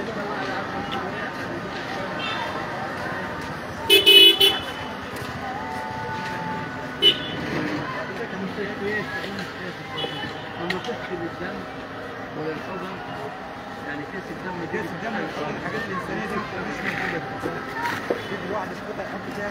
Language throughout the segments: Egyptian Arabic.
لما تدخل الدم ولا الحضن يعني كيس الدم كيس الدم الحاجات الانسانيه دي مش موجوده في واحد يحط يحط فيها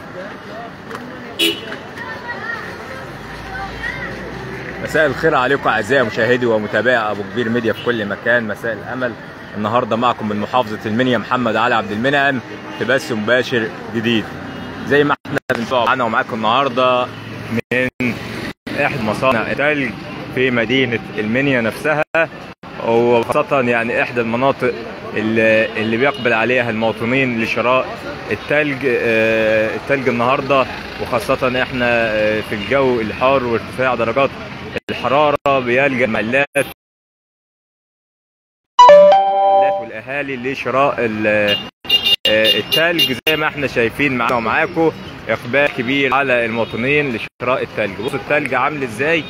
مساء الخير عليكم اعزائي مشاهدي ومتابعي ابو كبير ميديا في كل مكان مساء الامل النهارده معكم من محافظه المنيا محمد علي عبد المنعم في بث مباشر جديد زي ما احنا بنسمع معانا ومعاكم النهارده من احد مصانع الثلج في مدينه المنيا نفسها وخاصة يعني إحدى المناطق اللي, اللي بيقبل عليها المواطنين لشراء التلج آه، التلج النهاردة وخاصة إحنا آه، في الجو الحار وارتفاع درجات الحرارة بيلجأ المحلات المحلات والأهالي لشراء ال- آه، التلج زي ما احنا شايفين معانا ومعاكم إقبال كبير على المواطنين لشراء التلج بصوا التلج عامل إزاي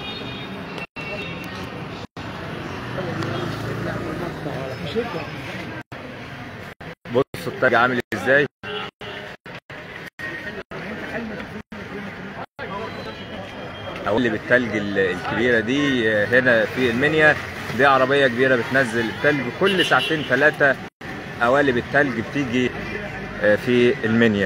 بصوا التلج عامل ازاي اقلب التلج ال- الكبيره دي آه، هنا في المنيا دي عربيه كبيره بتنزل التلج كل ساعتين ثلاثه قوالب التلج بتيجي آه، في المنيا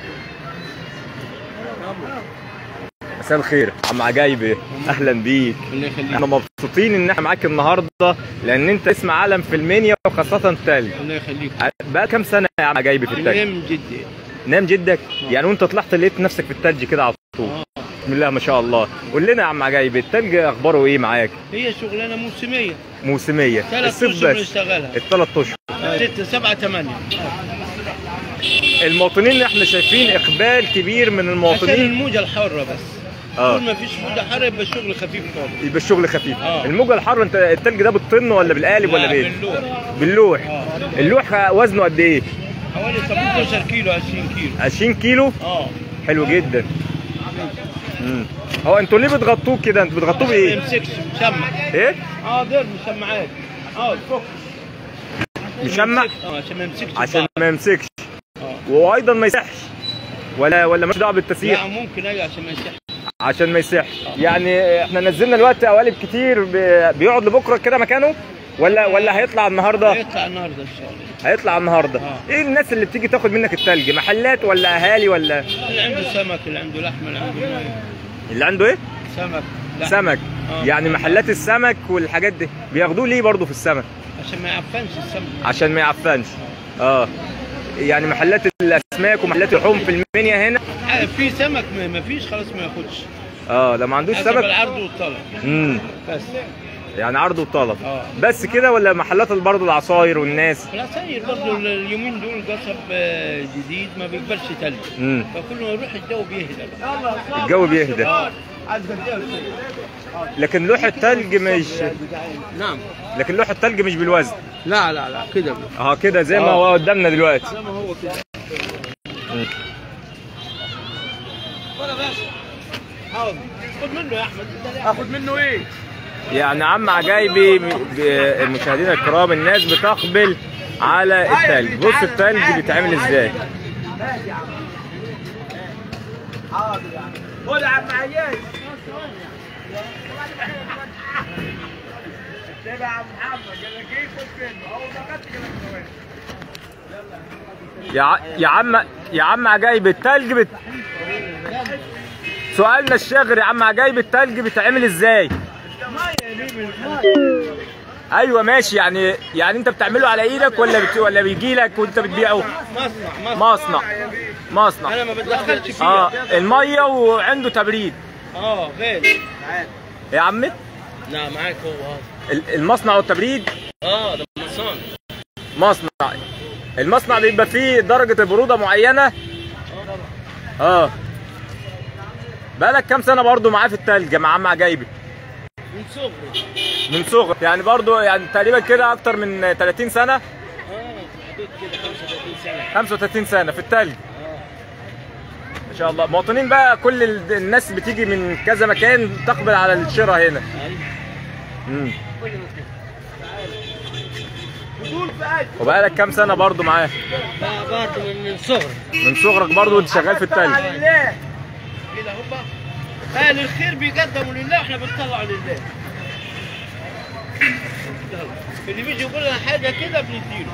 مساء الخير عم عجايبه اهلا بيك الله يخليك احنا مبسوطين ان احنا معاك النهارده لان انت اسم عالم في المنيا وخاصه التلج الله يخليك بقى كام سنه يا عم جايبي في التلج نام جدي نام جدك يعني وانت طلعت لقيت نفسك في التلج كده على طول بسم الله ما شاء الله قول لنا يا عم عجايب التلج اخباره ايه معاك هي شغلانه موسميه موسميه ثلاث الصيف اشهر بس بنشتغلها الثلاث اشهر ستة سبعة ثمانية المواطنين اللي احنا شايفين اقبال كبير من عشان المواطنين الموجة الحرة بس اه طول ما فيش موجة حرة يبقى الشغل خفيف خالص يبقى الشغل خفيف آه. الموجه الحاره انت التلج ده بالطن ولا بالقالب ولا لا، بايه باللوح باللوح اه اللوح وزنه قد ايه حوالي 18 كيلو 20 كيلو 20 كيلو اه حلو جدا امم هو انتوا ليه بتغطوه كده انتوا بتغطوه ما بايه يمسكش مشمع ايه اه دير مشمعات اه الفوق مشمع اه عشان ما يمسكش عشان بعض. ما يمسكش اه وايضا ما يسحش ولا ولا مش دعوه بالتسييح لا ممكن ايوه عشان ما يمسكش عشان ما يسحش يعني احنا نزلنا الوقت قوالب كتير ب- بيقعد لبكره كده مكانه ولا ولا هيطلع النهارده هيطلع النهارده ان شاء الله هيطلع النهارده آه. ايه الناس اللي بتيجي تاخد منك التلج محلات ولا اهالي ولا اللي عنده سمك اللي عنده لحمه اللي عنده ميه اللي عنده ايه سمك لحمة. سمك آه. يعني محلات السمك والحاجات دي بياخدوه ليه برضه في السمك عشان ما يعفنش السمك عشان ما يعفنش اه يعني محلات الاسماك ومحلات اللحوم في المنيا هنا آه، في سمك ما ما فيش خلاص ما ياخدش اه لو ما عندوش حسب سمك العرض والطلب امم بس يعني عرض وطلب اه بس كده ولا محلات برضه العصاير والناس العصاير برضه اليومين دول قصب آه، جديد ما بيقبلش تلج امم فكل ما يروح الجو بيهدى الجو بيهدى لكن لوح التلج مش نعم لكن لوح التلج مش بالوزن لا لا لا كده اه كده زي ما آه. هو قدامنا دلوقتي زي ما هو كده ولا باشا حاضر خد منه يا احمد اخد منه ايه؟ يعني عم عجايبي م- ب- المشاهدين الكرام الناس بتقبل على التلج بص التلج بيتعمل ازاي خد يا عم عياش يا ع- يا عم يا عم عجايب التلج بت... سؤالنا الشاغر يا عم عجايب التلج بيتعمل ازاي ايوه ماشي يعني يعني انت بتعمله على ايدك ولا بت... ولا بيجي لك وانت بتبيعه مصنع مصنع مصنع انا ما بتدخلش فيه اه الميه وعنده تبريد اه غير يا عمي لا معاك هو اه ال- المصنع والتبريد اه ده مصانع مصنع المصنع بيبقى فيه درجة برودة معينة اه بقالك كام سنة برضو معاه في التلج مع عم عجايبي من صغري من صغر يعني برضو يعني تقريبا كده اكتر من 30 سنة اه حدود كده 35 سنه 35 سنة في التلج اه ما شاء الله مواطنين بقى كل ال- الناس بتيجي من كذا مكان تقبل على الشراء هنا ايوه مم. بدون فؤاد وبقالك كام سنه برضو معاه برضه من من صغر من صغرك برضو وانت شغال في التلج لله كده هم اهل الخير بيقدموا لله واحنا بنطلع لله اللي بيجي يقول لنا حاجه كده بنديله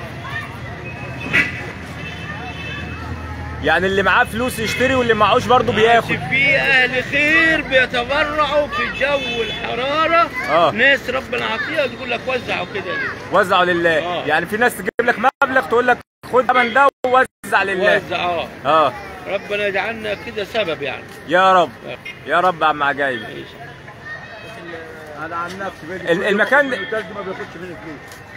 يعني اللي معاه فلوس يشتري واللي معهوش برضو بياخد في اهل خير بيتبرعوا في جو الحراره آه. ناس ربنا عطيها تقول لك وزعوا كده ليه وزعوا لله آه. يعني في ناس تجيب لك مبلغ تقول لك خد من ده ووزع لله وزع اه اه ربنا يجعلنا كده سبب يعني يا رب يا رب يا عم عجايب انا عن نفسي بيجي ال- المكان ده- التلج ما بياخدش مني فلوس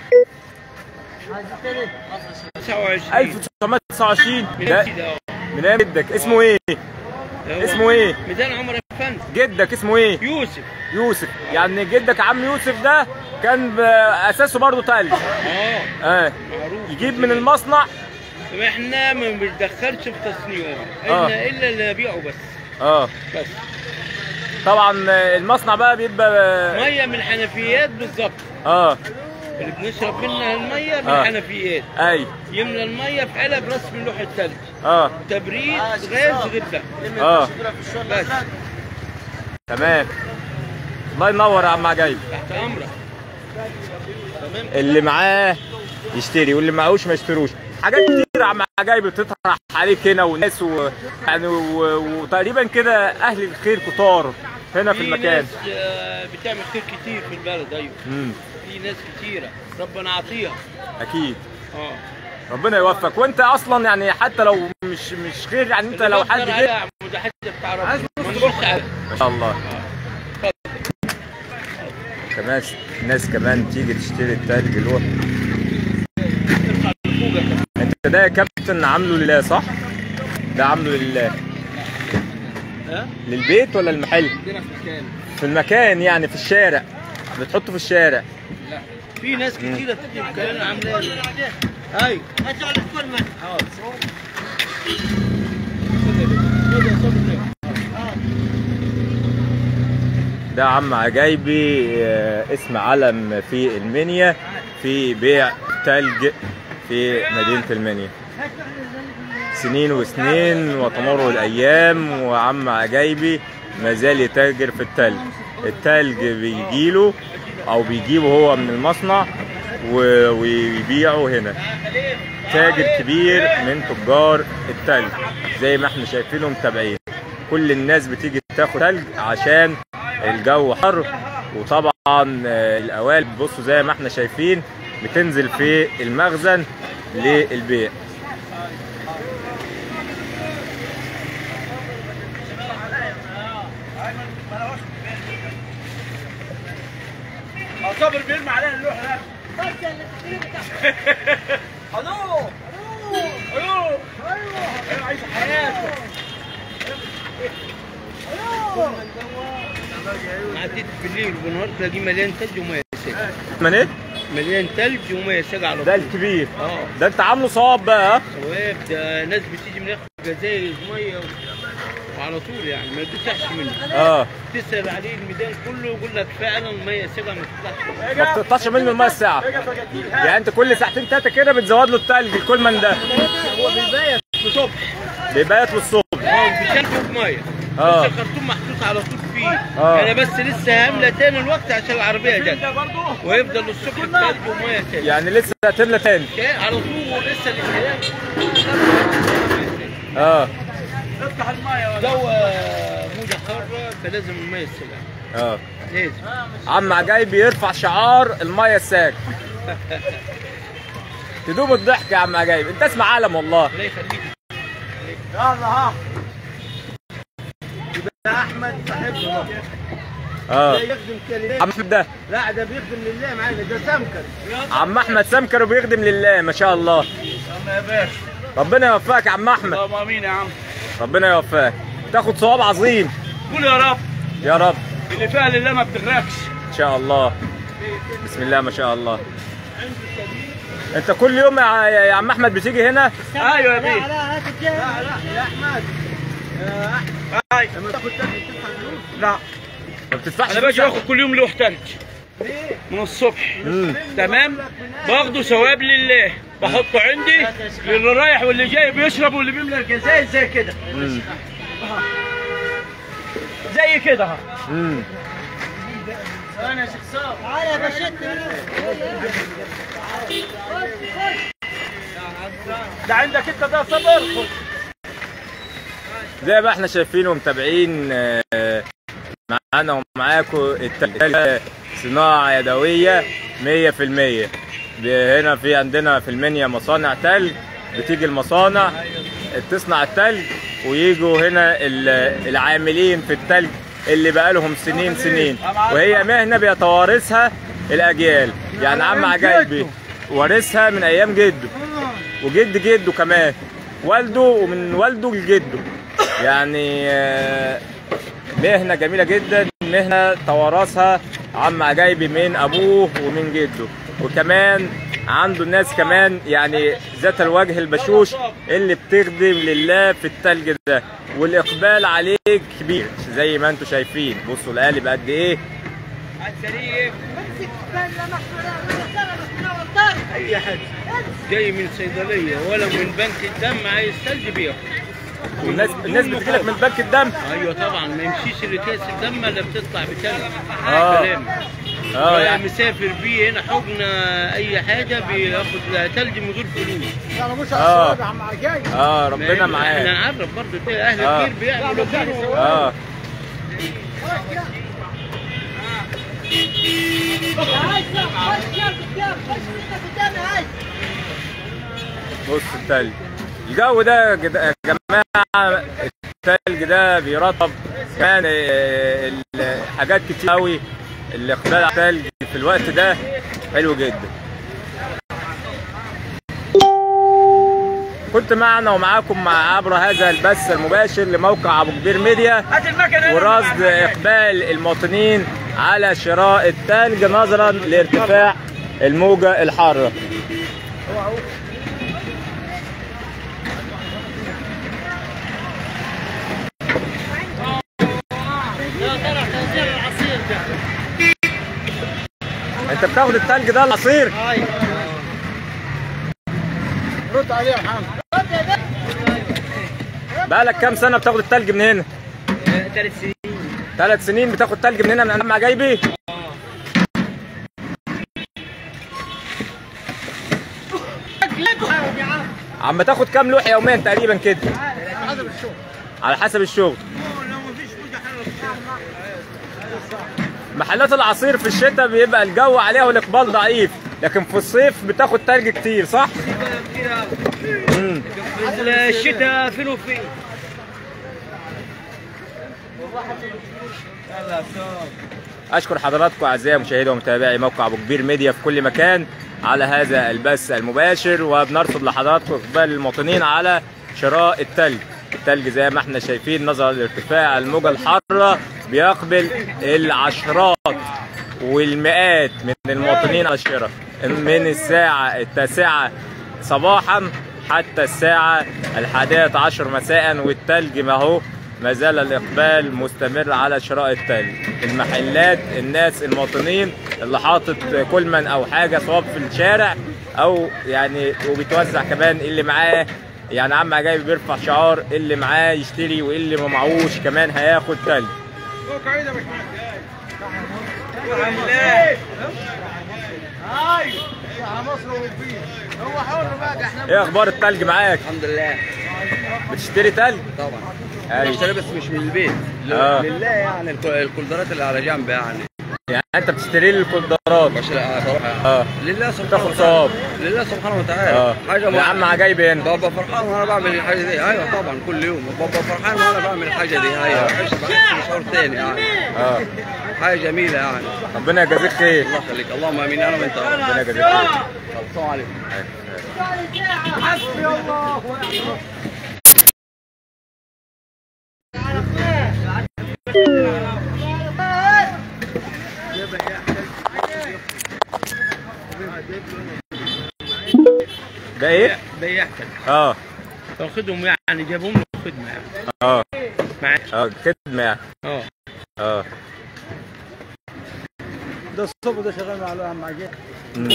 29 1929 من ده كده اه من ايام جدك اسمه ايه هو اسمه ايه ميدان عمر افندي جدك اسمه ايه يوسف يوسف يعني جدك عم يوسف ده كان ب- اساسه برضه تلج اه اه معروف يجيب من المصنع احنا ما بندخلش في تصنيعه آه. احنا الا اللي نبيعه بس اه بس طبعا آه، المصنع بقى بيبقى ميه من الحنفيات بالظبط اه اللي بنشرب منها الميه من آه. الحنفيات اي يملى الميه في علب رسم لوح الثلج اه تبريد غاز غير ده اه بس تمام الله ينور يا عم عجايب تحت امرك تمام اللي معاه يشتري واللي معهوش ما يشتروش حاجات كتير يا عم عجايب بتطرح عليك هنا وناس و... يعني و... وتقريبا كده اهل الخير كتار هنا في المكان ناس آه، بتعمل خير كتير في البلد ايوه امم في ناس كتيره ربنا عطيها اكيد اه ربنا يوفقك وانت اصلا يعني حتى لو مش مش خير يعني انت لو حد بقدر جه على متحدث بتاع ربنا ما نبص على ما شاء الله كمان ناس كمان تيجي تشتري التلج اللي هو انت ده يا كابتن عامله لله صح؟ ده عامله لله ها؟ للبيت ولا المحل؟ عندنا في مكان في المكان يعني في الشارع بتحطه في الشارع في ناس كتيرة بتيجي بكلام عاملاه ايوه حاضر ده عم عجايبي آه، اسم علم في المنيا في بيع تلج في مدينة المنيا سنين وسنين وتمر الأيام وعم عجايبي ما زال يتاجر في التلج التلج بيجيله أو بيجيبه هو من المصنع و- ويبيعه هنا تاجر كبير من تجار التلج زي ما احنا شايفينه متابعين كل الناس بتيجي تاخد تلج عشان الجو حر وطبعا آه، القوالب بصوا زي ما احنا شايفين بتنزل في المخزن للبيع صابر بيرمي علينا اللوح ده الو الو ايوه عايش حياته عديت بالليل وبالنهار تلاقيه مليان ثلج وميه ساقعه من ايه؟ مليان ثلج وميه ساقعه على ده طول الكبير اه ده انت عامله صواب بقى ها؟ ثواب ده ناس بتيجي من ياخد جزايز ميه و... وعلى طول يعني ما بتفتحش منه اه تسال عليه الميدان كله يقول لك فعلا ميه ساقعه ما تفتحش ما بتقطعش منه الميه الساعه يعني انت كل ساعتين تلاته كده بتزود له التلج الكولمان ده هو بيبيت الصبح بيبيت للصبح اه بيشرب ميه اه. بس الخرطوم محطوط على طول فيه اه. انا بس لسه هامله تاني الوقت عشان العربيه جت ده برضه ويفضل الصبح الثلج وميه تاني يعني لسه هتملى تاني كان على طول لسه الامتحان اه افتح المايه ولا جو موجة حارة فلازم المية الساقعة اه لازم عم عجايب يرفع شعار الميه الساك تدوم الضحك يا عم عجايب انت اسمع عالم والله الله يخليك يلا ها ده احمد صاحبنا ده اه يخدم كلمات عم احمد ده لا ده بيخدم لله معانا ده سمكر عم احمد سمكر وبيخدم لله ما شاء الله يلا يا باشا ربنا يوفقك يا عم احمد اللهم امين يا عم ربنا يوفقك تاخد صواب عظيم قول يا رب يا رب اللي فيها لله ما بتغرقش ان شاء الله بسم الله ما شاء الله انت كل يوم يا يا عم احمد بتيجي هنا ايوه يا بيه لا لا يا احمد يا احمد ايوه لما تاخد تاخد تدفع فلوس لا ما بتدفعش انا باجي فلوس. باخد كل يوم لوح تلج من الصبح مم. تمام باخده ثواب لله بحطه عندي للي رايح واللي جاي بيشرب واللي بيملى الجزائر زي كده مم. زي كده اهو مم. ده عندك انت ده صبر خد. زي ما احنا شايفين ومتابعين آه، معانا ومعاكم التلج صناعة يدوية 100% ب- هنا في عندنا في المنيا مصانع تلج بتيجي المصانع تصنع التلج ويجوا هنا ال- العاملين في التلج اللي بقالهم سنين سنين وهي مهنة بيتوارثها الأجيال يعني عم عجايبي وارثها من أيام جده وجد جده كمان والده ومن والده لجده يعني آه، مهنة جميلة جدا مهنة توارثها عم عجايبي من أبوه ومن جده وكمان عنده الناس كمان يعني ذات الوجه البشوش اللي بتخدم لله في التلج ده والإقبال عليه كبير زي ما انتم شايفين بصوا القالب قد إيه اي حد جاي من صيدليه ولا من بنك الدم عايز ثلج بياخد والناس الناس بتجيلك من بنك الدم ايوه طبعا ما يمشيش اللي كاس الدم الا بتطلع بثلج آه. كلام اه آه يعني مسافر بيه هنا حجنه اي حاجه بياخد لها ثلج من غير فلوس اه اه ربنا احنا معاك نعرف برضه كده اهل آه. الخير بيعملوا خير اه بص التلج الجو ده يا جد- يا جماعه التلج ده بيرطب كان آه، ال- حاجات كتير قوي الاقبال على التلج في الوقت ده حلو جدا كنت معنا ومعاكم مع عبر هذا البث المباشر لموقع ابو كبير ميديا هات المكنه ورصد اقبال المواطنين على شراء التلج نظرا لارتفاع الموجه الحاره انت بتاخد التلج ده العصير رد عليه يا محمد بقالك كام سنه بتاخد التلج من هنا ثلاث سنين ثلاث سنين بتاخد تلج من هنا من عم عجايبي عم تاخد كام لوح يوميا تقريبا كده حسب الشغل على حسب الشغل لو ما فيش محلات العصير في الشتاء بيبقى الجو عليها والاقبال ضعيف لكن في الصيف بتاخد تلج كتير صح؟ مم. الشتاء فين وفين اشكر حضراتكم اعزائي مشاهدي ومتابعي موقع ابو كبير ميديا في كل مكان على هذا البث المباشر وبنرصد لحضراتكم اقبال المواطنين على شراء التلج التلج زي ما احنا شايفين نظرا لارتفاع الموجه الحاره بيقبل العشرات والمئات من المواطنين على الشراء من الساعه التاسعه صباحا حتى الساعه الحادية عشر مساء والتلج ما هو ما زال الإقبال مستمر على شراء التلج المحلات الناس المواطنين اللي حاطط كلمن أو حاجة صواب في الشارع أو يعني وبيتوزع كمان اللي معاه يعني عم عجايب بيرفع شعار اللي معاه يشتري واللي ما معهوش كمان هياخد تلج مصر وفيه هو حر بقى احنا ايه اخبار التلج معاك الحمد لله بتشتري تلج طبعا ايوه بشتري بس مش من البيت ل- آه. لله يعني الك- الكولدرات اللي على جنب يعني يعني انت بتشتري لي الكولدرات بشتري آه، صراحه اه لله سبحانه تاخد وتعالى ثواب. لله سبحانه وتعالى اه حاجه يا عم عجايب هنا بابا فرحان وانا بعمل الحاجه دي ايوه طبعا كل يوم بابا فرحان وانا بعمل الحاجه دي ايوه بحس بحس بشعور تاني يعني اه حاجه جميله يعني ربنا يجازيك خير الله يخليك اللهم امين انا وانت يا رب. ربنا يجازيك خير السلام عليكم حسبي الله ونعم ده ايه؟ بيحتك اه واخدهم يعني جابهم له خدمه يعني اه معاك اه خدمة يعني اه اه ده الصبح ده شغال مع مع جه مم.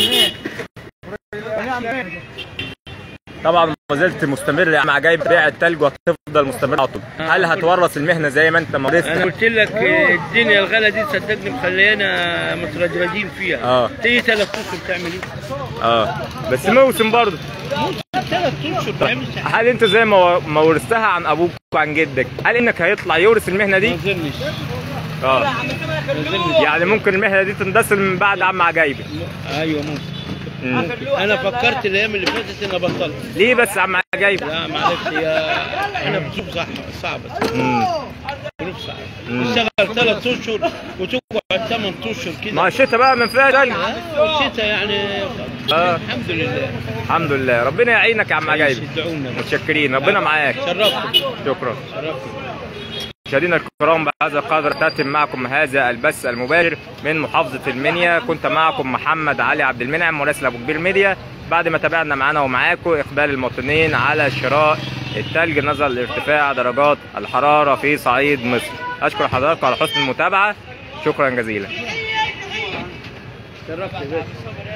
طبعا ما زلت مستمر مع جايب بيع التلج وهتفضل مستمر على طول هل هتورث المهنه زي ما انت انا مارست قلت لك الدنيا الغلا دي صدقني مخليانا مترجرجين فيها اه. تيجي ثلاث اشهر تعمل ايه؟ اه بس موسم برضه ثلاث اشهر تعمل هل انت زي ما ما ورثتها عن ابوك وعن جدك هل انك هيطلع يورث المهنه ما دي اظنش اه ما اظنش يعني ممكن المهنه دي تندثر من بعد عم عجايبك ايوه ممكن مم. انا فكرت الايام اللي فاتت اني ابطل ليه بس عم عجايبك لا معلش هي احنا في ظروف صح صعبه مم. ظروف صعبه مم. تشتغل ثلاث اشهر وتقعد ثمان اشهر كده ما الشتاء بقى من فيها تلج الشتاء يعني اه الحمد لله الحمد لله ربنا يعينك يا عم عجايبك يدعونا متشكرين ربنا معاك شرفتوا شكرا شرفتوا مشاهدينا الكرام بهذا القدر تتم معكم هذا البث المباشر من محافظة المنيا كنت معكم محمد علي عبد المنعم مراسل ابو كبير ميديا بعد ما تابعنا معانا ومعاكم اقبال المواطنين على شراء التلج نظرا لارتفاع درجات الحرارة في صعيد مصر اشكر حضراتكم على حسن المتابعة شكرا جزيلا شرفت بس